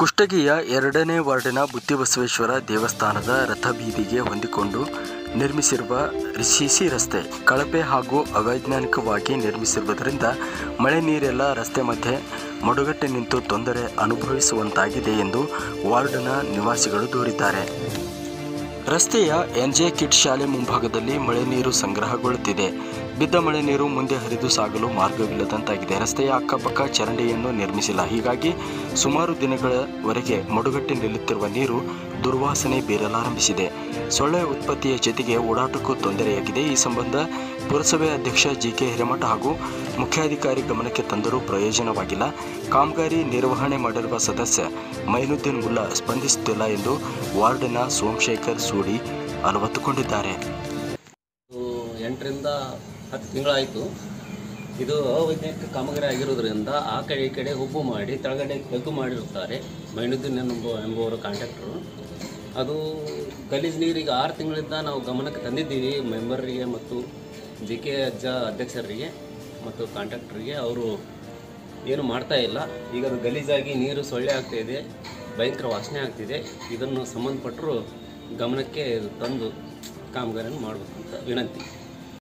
ಕುಷ್ಟಗಿಯ ಎರಡನೇ ವಾರ್ಡಿನ ಬುದ್ಧಿಬಸವೇಶ್ವರ ದೇವಸ್ಥಾನದ ರಥಬೀದಿಗೆ ಹೊಂದಿಕೊಂಡು ನಿರ್ಮಿಸಿರುವ ಸಿಸಿ ರಸ್ತೆ ಕಳಪೆ ಹಾಗೂ ಅವೈಜ್ಞಾನಿಕವಾಗಿ ನಿರ್ಮಿಸಿರುವುದರಿಂದ ಮಳೆ ನೀರೆಲ್ಲ ರಸ್ತೆ ಮಧ್ಯೆ ಮಡುಗಟ್ಟೆ ನಿಂತು ತೊಂದರೆ ಅನುಭವಿಸುವಂತಾಗಿದೆ ಎಂದು ವಾರ್ಡ್ನ ನಿವಾಸಿಗಳು ದೂರಿದ್ದಾರೆ ರಸ್ತೆಯ ಎನ್ಜೆ ಕಿಡ್ ಶಾಲೆ ಮುಂಭಾಗದಲ್ಲಿ ಮಳೆ ನೀರು ಸಂಗ್ರಹಗೊಳ್ಳುತ್ತಿದೆ ಬಿದ್ದ ಮಳೆ ನೀರು ಮುಂದೆ ಹರಿದು ಸಾಗಲು ಮಾರ್ಗವಿಲ್ಲದಂತಾಗಿದೆ ರಸ್ತೆಯ ಅಕ್ಕಪಕ್ಕ ಚರಂಡಿಯನ್ನು ನಿರ್ಮಿಸಿಲ್ಲ ಹೀಗಾಗಿ ಸುಮಾರು ದಿನಗಳವರೆಗೆ ಮಡುಗಟ್ಟೆ ನಿಲ್ಲುತ್ತಿರುವ ನೀರು ದುರ್ವಾಸನೆ ಬೀರಲಾರಂಭಿಸಿದೆ ಸೊಳ್ಳೆ ಉತ್ಪತ್ತಿಯ ಜೊತೆಗೆ ಓಡಾಟಕ್ಕೂ ತೊಂದರೆಯಾಗಿದೆ ಈ ಸಂಬಂಧ ಪುರಸಭೆ ಅಧ್ಯಕ್ಷ ಜಿ ಕೆ ಹಿರೇಮಠ ಹಾಗೂ ಮುಖ್ಯಾಧಿಕಾರಿ ಗಮನಕ್ಕೆ ತಂದರೂ ಪ್ರಯೋಜನವಾಗಿಲ್ಲ ಕಾಮಗಾರಿ ನಿರ್ವಹಣೆ ಮಾಡಿರುವ ಸದಸ್ಯ ಮೈನುದ್ದೀನ್ ಮುಲ್ಲಾ ಸ್ಪಂದಿಸುತ್ತಿಲ್ಲ ಎಂದು ವಾರ್ಡ್ನ ಸೋಮಶೇಖರ್ ಸೂಡಿ ಅಲವತ್ತುಕೊಂಡಿದ್ದಾರೆ ಇದು ಎಂಟರಿಂದ ಹತ್ತು ತಿಂಗಳಾಯಿತು ಇದು ಅವೈಜ್ಞಾನಿಕ ಕಾಮಗಾರಿ ಆಗಿರೋದ್ರಿಂದ ಆ ಕಡೆ ಈ ಕಡೆ ಹುಬ್ಬು ಮಾಡಿ ಕೆಳಗಡೆ ತೆಗ್ಗು ಮಾಡಿರುತ್ತಾರೆ ಮೈನುದ್ದೀನ್ ಎಂಬ ಎಂಬುವರ ಕಾಂಟ್ರಾಕ್ಟರು ಅದು ಗಲೀಜು ನೀರಿಗೆ ಆರು ತಿಂಗಳಿಂದ ನಾವು ಗಮನಕ್ಕೆ ತಂದಿದ್ದೀವಿ ಮೆಂಬರಿಗೆ ಮತ್ತು ಜಿ ಕೆ ಅಜ್ಜ ಅಧ್ಯಕ್ಷರಿಗೆ ಮತ್ತು ಕಾಂಟ್ರಾಕ್ಟರಿಗೆ ಅವರು ಏನು ಮಾಡ್ತಾ ಇಲ್ಲ ಈಗ ಅದು ಗಲೀಜಾಗಿ ನೀರು ಸೊಳ್ಳೆ ಆಗ್ತಾ ಇದೆ ಭಯಂಕರ ವಾಸನೆ ಆಗ್ತಿದೆ ಇದನ್ನು ಸಂಬಂಧಪಟ್ಟರು ಗಮನಕ್ಕೆ ತಂದು ಕಾಮಗಾರಿಯನ್ನು ಮಾಡಬೇಕಂತ ವಿನಂತಿ